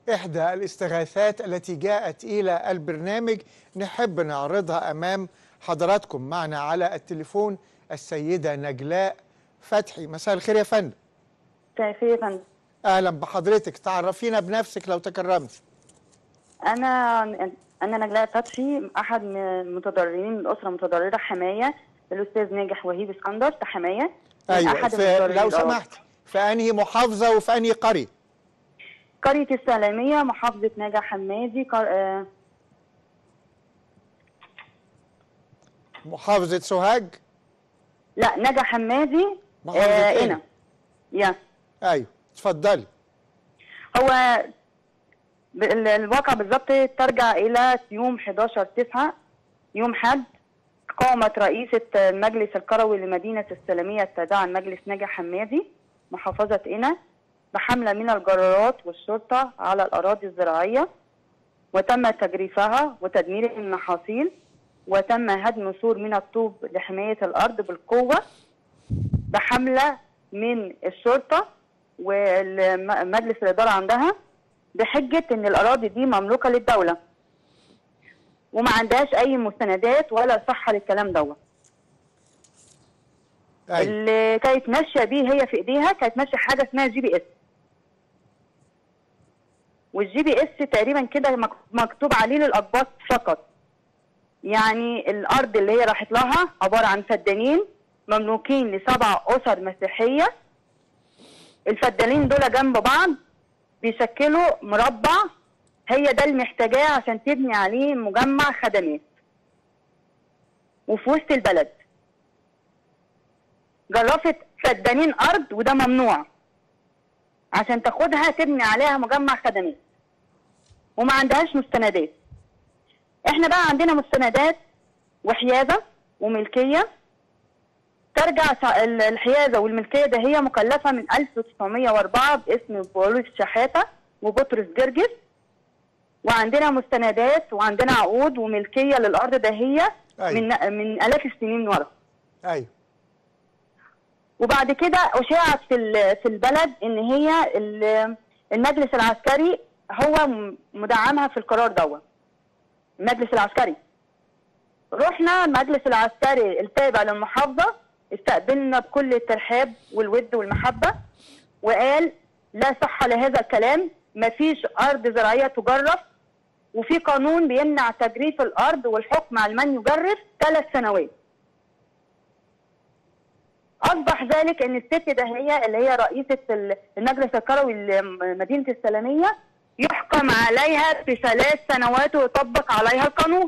إحدى الاستغاثات التي جاءت إلى البرنامج نحب نعرضها أمام حضراتكم معنا على التليفون السيدة نجلاء فتحي مساء الخير يا فندم مساء الخير يا فندم أهلا بحضرتك تعرفينا بنفسك لو تكرمت انا انا نجلاء فتحي احد من المتضررين من اسره متضرره حمايه الاستاذ ناجح وهيب اسكندر في حمايه من أيوة أحد في المتضررين لو الأول. سمحت في أنهي محافظة وفي أنهي قرية قريه السلاميه محافظه نجع حمادي قر... آه، محافظة سوهاج لا نجع حمادي محافظة آه إيه؟ هنا يا أيوة اتفضلي هو ب- ال- الواقع بالظبط ترجع الى يوم 11 9 يوم حد قامت رئيسة المجلس القروي لمدينة السلامية التابعة لمجلس نجع حمادي محافظة قنا بحملة من الجرارات والشرطة على الأراضي الزراعية وتم تجريفها وتدمير المحاصيل وتم هدم سور من الطوب لحماية الأرض بالقوة بحملة من الشرطة ومجلس الإدارة عندها بحجة إن الأراضي دي مملوكة للدولة وما عندهاش أي مستندات ولا صحة للكلام دوت أيوة اللي كانت ماشيه بيه هي في ايديها كانت ماشيه حاجه اسمها جي بي اس والجي بي اس تقريبا كده مك- مكتوب عليه للاقباط فقط يعني الارض اللي هي راحت لها عباره عن فدانين مملوكين لسبع اسر مسيحيه الفدانين دول جنب بعض بيشكلوا مربع هي ده اللي محتاجاه عشان تبني عليه مجمع خدمات وفي وسط البلد جرفت فدانين ارض وده ممنوع عشان تاخدها تبني عليها مجمع خدمات وما عندهاش مستندات احنا بقى عندنا مستندات وحيازه وملكيه ترجع سا- ال- الحيازه والملكيه ده هي مكلفه من 1904 باسم بولس شحاته وبطرس جرجس وعندنا مستندات وعندنا عقود وملكيه للارض ده هي أيوة. من من الاف السنين من ورا أيوة وبعد كده اشاعت في ال- في البلد ان هي ال- المجلس العسكري هو م- مدعمها في القرار دوت المجلس العسكري رحنا المجلس العسكري التابع للمحافظه استقبلنا بكل الترحاب والود والمحبه وقال لا صحه لهذا الكلام مفيش ارض زراعيه تجرف وفي قانون بيمنع تجريف الارض والحكم على من يجرف ثلاث سنوات اصبح ذلك ان الست ده هي اللي هي رئيسه ال- المجلس القروي لمدينه السلاميه يحكم عليها بثلاث سنوات ويطبق عليها القانون.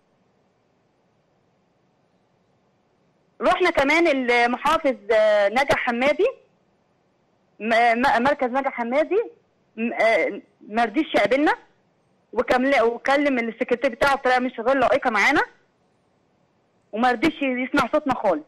رحنا كمان المحافظ آه، نجا حمادي م- م- مركز نجا حمادي م- آه، ما رضيش يقابلنا وكمل وكلم السكرتير بتاعه بطريقه مش غير لائقه معانا وما رضيش يسمع صوتنا خالص.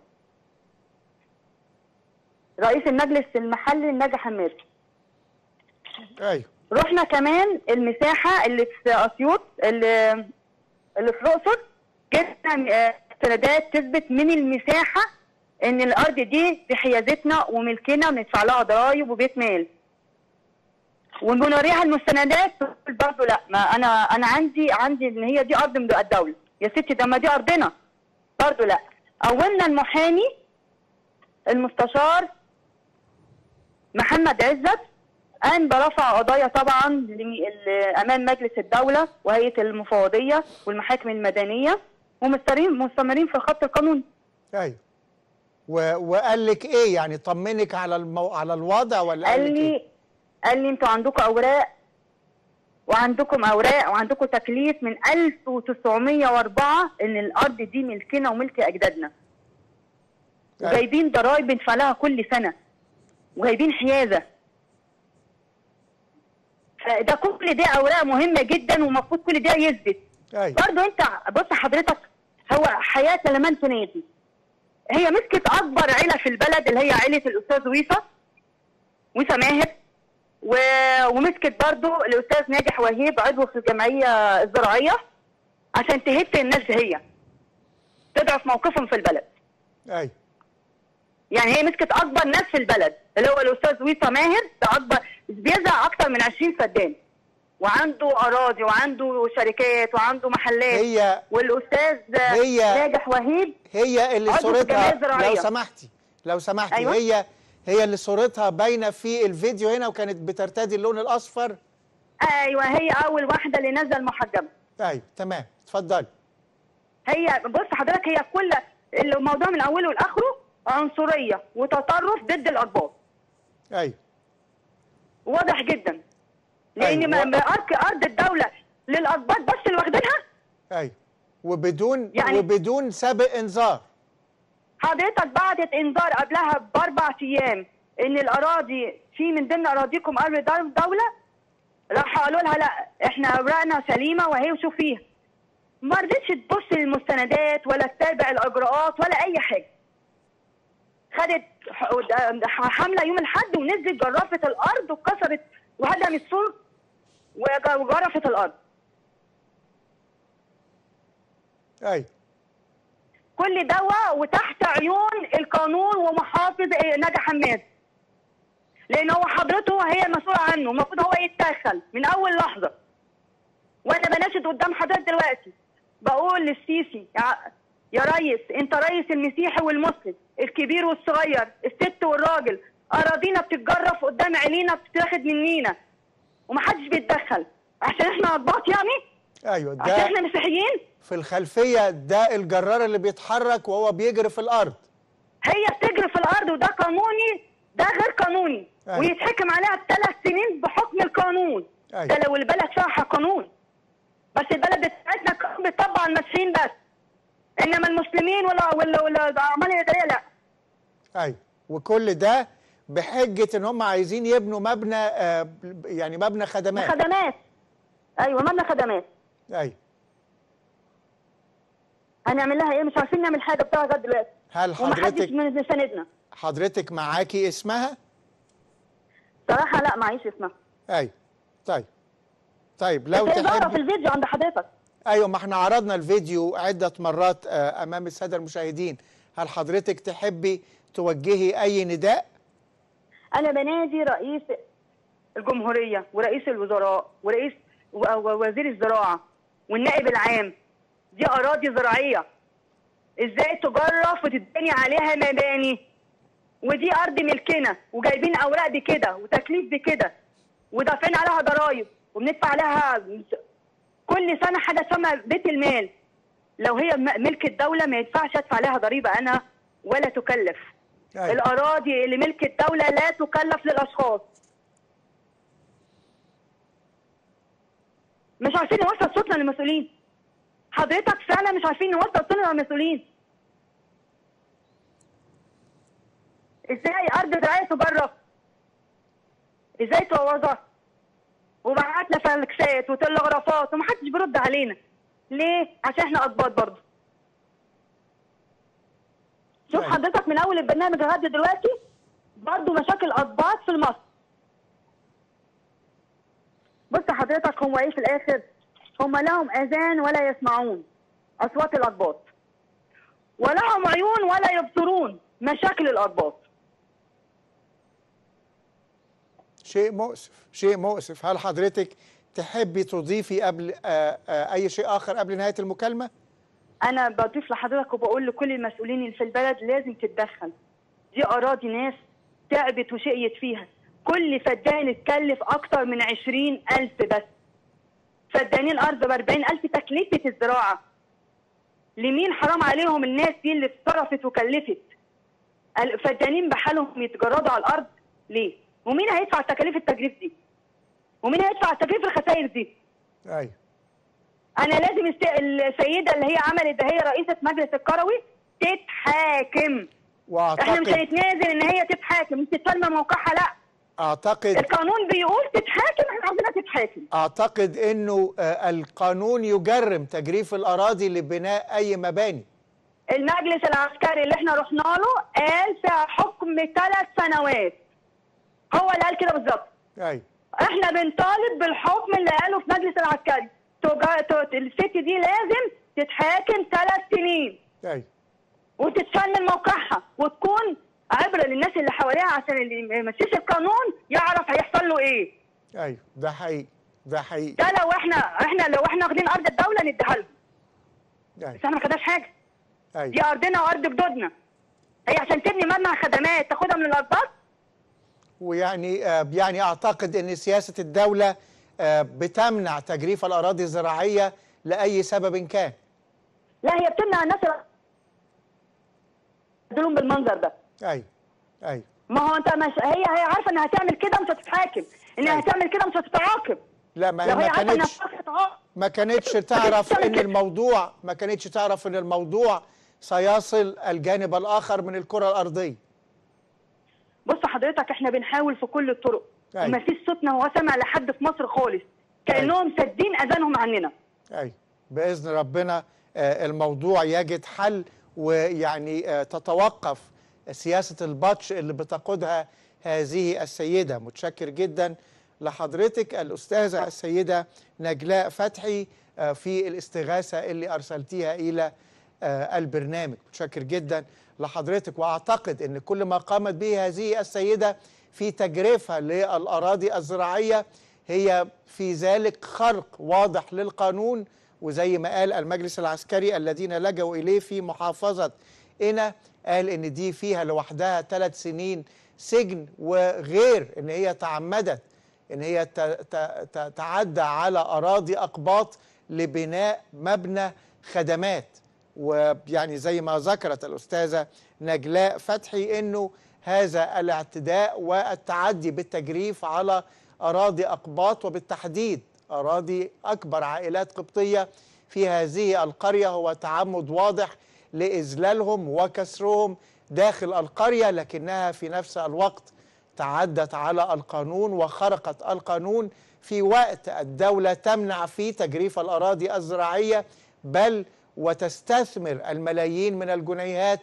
رئيس المجلس المحلي الناجي حمادي أيوة رحنا كمان المساحه اللي في اسيوط اللي اللي في الاقصر جبنا آه، سندات تثبت من المساحه ان الارض دي بحيازتنا وملكنا وندفع لها ضرايب وبيت مال ونوريها المستندات تقول برضه لا ما انا انا عندي عندي ان هي دي ارض من الدوله يا ستي ده ما دي ارضنا برضه لا اولنا المحامي المستشار محمد عزت قام برفع قضايا طبعا لم- ل- امام مجلس الدوله وهيئه المفوضيه والمحاكم المدنيه ومستمرين مستمرين في خط القانون ايوه و... وقال لك ايه يعني طمنك على المو... على الوضع ولا قال قال لك لي ايه قال لي انتوا عندكم اوراق وعندكم اوراق وعندكم تكليف من 1904 ان الارض دي ملكنا وملك اجدادنا أيوة. وجايبين ضرايب بندفع لها كل سنه وجايبين حيازه فده كل دي اوراق مهمه جدا ومفروض كل ده يثبت ايوه برضه انت بص حضرتك هو حياه لمن تنادي هي مسكت اكبر عيله في البلد اللي هي عيله الاستاذ ويصه ويصه ماهر و... ومسكت برضه الاستاذ ناجح وهيب عضو في الجمعيه الزراعيه عشان تهت الناس هي تضعف موقفهم في البلد ايوه يعني هي مسكت اكبر ناس في البلد اللي هو الاستاذ ويصه ماهر ده اكبر بيزرع اكتر من 20 فدان وعنده اراضي وعنده شركات وعنده محلات هي والاستاذ هي- ناجح وهيب هي اللي عضو في صورتها الجمعية الزراعية. لو سمحتي لو سمحتي أيوة. هي هي اللي صورتها باينه في الفيديو هنا وكانت بترتدي اللون الاصفر ايوه هي اول واحده اللي نزل محجبه ايوه تمام اتفضلي هي بص حضرتك هي كل الموضوع من اوله لاخره عنصريه وتطرف ضد الاقباط ايوه واضح جدا لان أيوة. ما ما ارض ارض الدوله للاقباط بس اللي واخدينها ايوه وبدون يعني- وبدون سابق انذار حضرتك بعتت انذار قبلها باربع ايام ان الاراضي في من ضمن اراضيكم ارض دو- دوله راح قالوا لها لا احنا اوراقنا سليمه وهي وشوفيها ما رضتش تبص للمستندات ولا تتابع الاجراءات ولا اي حاجه خدت ح- حمله يوم الاحد ونزلت جرفت الارض وكسرت وهدمت السور وج- وجرفت الارض ايوه كل دواء وتحت عيون القانون ومحافظ إيه، نجا حماد لان هو حضرته هي المسؤوله عنه المفروض هو يتدخل من اول لحظه وانا بناشد قدام حضرتك دلوقتي بقول للسيسي يا, يا ريس انت ريس المسيحي والمسلم الكبير والصغير الست والراجل اراضينا بتتجرف قدام عينينا بتتاخد منينا ومحدش بيتدخل عشان احنا اضباط يعني ايوه عشان ده احنا مسيحيين في الخلفيه ده الجرار اللي بيتحرك وهو بيجري في الارض هي بتجري في الارض وده قانوني ده غير قانوني أيوة. ويتحكم عليها بثلاث سنين بحكم القانون أيوة. ده لو البلد فيها قانون بس البلد بتاعتنا القانون بيطبق على المسيحيين بس انما المسلمين ولا ولا ولا الاعمال الاداريه لا ايوه وكل ده بحجه ان هم عايزين يبنوا مبنى آه، يعني مبنى خدمات خدمات ايوه مبنى خدمات ايوه هنعمل لها ايه مش عارفين نعمل حاجه بتاعها لغايه دلوقتي هل ومحدش حضرتك من ساندنا حضرتك معاكي اسمها صراحه لا معيش اسمها ايوه طيب طيب لو بس هي ظاهره في تحبي الفيديو عند حضرتك ايوه ما احنا عرضنا الفيديو عده مرات آه، امام الساده المشاهدين هل حضرتك تحبي توجهي اي نداء انا بنادي رئيس الجمهوريه ورئيس الوزراء ورئيس و- و- وزير الزراعه والنائب العام دي اراضي زراعيه ازاي تجرف وتتبني عليها مباني ودي ارض ملكنا وجايبين اوراق بكده وتكليف بكده ودافعين عليها ضرايب وبندفع عليها كل سنه حاجه اسمها بيت المال لو هي م- ملك الدوله ما يدفعش ادفع عليها ضريبه انا ولا تكلف أيوة. الأراضي اللي ملك الدولة لا تكلف للأشخاص مش عارفين نوصل صوتنا للمسؤولين حضرتك فعلا مش عارفين نوصل صوتنا للمسؤولين ازاي أرض زراعية تجرف ازاي توظف وبعتنا فلكسات وتلغرافات ومحدش بيرد علينا ليه؟ عشان احنا أضباط برضه شوف طيب. حضرتك من اول البرنامج لغايه دلوقتي برضه مشاكل اضباط في مصر بص حضرتك هم ايه في الاخر هم لهم اذان ولا يسمعون اصوات الاضباط ولهم عيون ولا يبصرون مشاكل الاضباط شيء مؤسف شيء مؤسف هل حضرتك تحبي تضيفي قبل آه، آه، اي شيء اخر قبل نهايه المكالمه انا بضيف لحضرتك وبقول لكل المسؤولين اللي في البلد لازم تتدخل دي اراضي ناس تعبت وشقيت فيها كل فدان اتكلف اكتر من عشرين الف بس فدانين ارض باربعين الف تكلفة الزراعة لمين حرام عليهم الناس دي اللي اتصرفت وكلفت الفدانين بحالهم يتجردوا على الارض ليه ومين هيدفع تكاليف التجريف دي ومين هيدفع تكاليف الخسائر دي ايوه انا لازم الس- السيده اللي هي عملت ده هي رئيسه مجلس الكروي تتحاكم احنا مش واعتقد هنتنازل ان هي تتحاكم مش تتسلم موقعها لا اعتقد القانون بيقول تتحاكم احنا عاوزينها تتحاكم اعتقد انه آه، القانون يجرم تجريف الاراضي لبناء اي مباني المجلس العسكري اللي احنا رحنا له قال في حكم ثلاث سنوات هو اللي قال كده بالظبط ايوه احنا بنطالب بالحكم اللي قاله في مجلس العسكري تجا- ت- الست دي لازم تتحاكم ثلاث سنين ايوه وتتسلم موقعها وتكون عبره للناس اللي حواليها عشان اللي ما يمشيش القانون يعرف هيحصل له ايه ايوه ده حقيقي ده حقيقي ده لو احنا احنا لو احنا واخدين ارض الدوله نديها لهم بس أيوة. احنا ما خدناش حاجه دي أيوة. ارضنا وارض جدودنا هي عشان تبني مبنى خدمات تاخدها من الارباط ويعني آه، يعني اعتقد ان سياسه الدوله آه، بتمنع تجريف الاراضي الزراعيه لاي سبب كان لا هي بتمنع الناس يدلهم بالمنظر ده ايوه ايوه ما هو انت مش هي هي عارفه انها هتعمل كده مش هتتحاكم انها أيوة. هتعمل كده مش هتتعاقب لا ما هي لو هي ما عارفه انها كانتش مش هتتعاقب ما كانتش تعرف بتعمل ان كده. الموضوع ما كانتش تعرف ان الموضوع سيصل الجانب الاخر من الكره الارضيه بص حضرتك احنا بنحاول في كل الطرق أيوة. وما فيش صوتنا هو سامع لحد في مصر خالص كانهم سادين اذانهم عننا ايوه باذن ربنا آه، الموضوع يجد حل ويعني آه، تتوقف سياسه البطش اللي بتقودها هذه السيده متشكر جدا لحضرتك الاستاذه السيده نجلاء فتحي آه، في الاستغاثه اللي ارسلتيها الى آه، البرنامج متشكر جدا لحضرتك واعتقد ان كل ما قامت به هذه السيده في تجريفها للاراضي الزراعيه هي في ذلك خرق واضح للقانون وزي ما قال المجلس العسكري الذين لجوا اليه في محافظه قنا قال ان دي فيها لوحدها ثلاث سنين سجن وغير ان هي تعمدت ان هي ت- ت- ت- تعدى على اراضي اقباط لبناء مبنى خدمات ويعني زي ما ذكرت الاستاذه نجلاء فتحي انه هذا الاعتداء والتعدي بالتجريف على اراضي اقباط وبالتحديد اراضي اكبر عائلات قبطيه في هذه القريه هو تعمد واضح لاذلالهم وكسرهم داخل القريه لكنها في نفس الوقت تعدت على القانون وخرقت القانون في وقت الدولة تمنع فيه تجريف الأراضي الزراعية بل وتستثمر الملايين من الجنيهات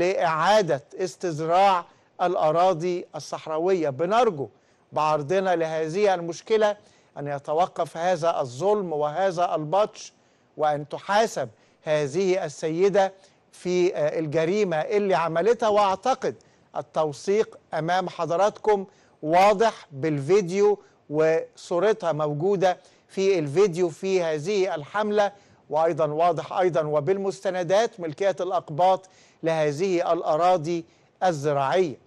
لإعادة استزراع الأراضي الصحراوية بنرجو بعرضنا لهذه المشكلة أن يتوقف هذا الظلم وهذا البطش وأن تحاسب هذه السيدة في آه، الجريمة اللي عملتها وأعتقد التوثيق أمام حضراتكم واضح بالفيديو وصورتها موجودة في الفيديو في هذه الحملة وأيضا واضح أيضا وبالمستندات ملكية الأقباط لهذه الأراضي الزراعية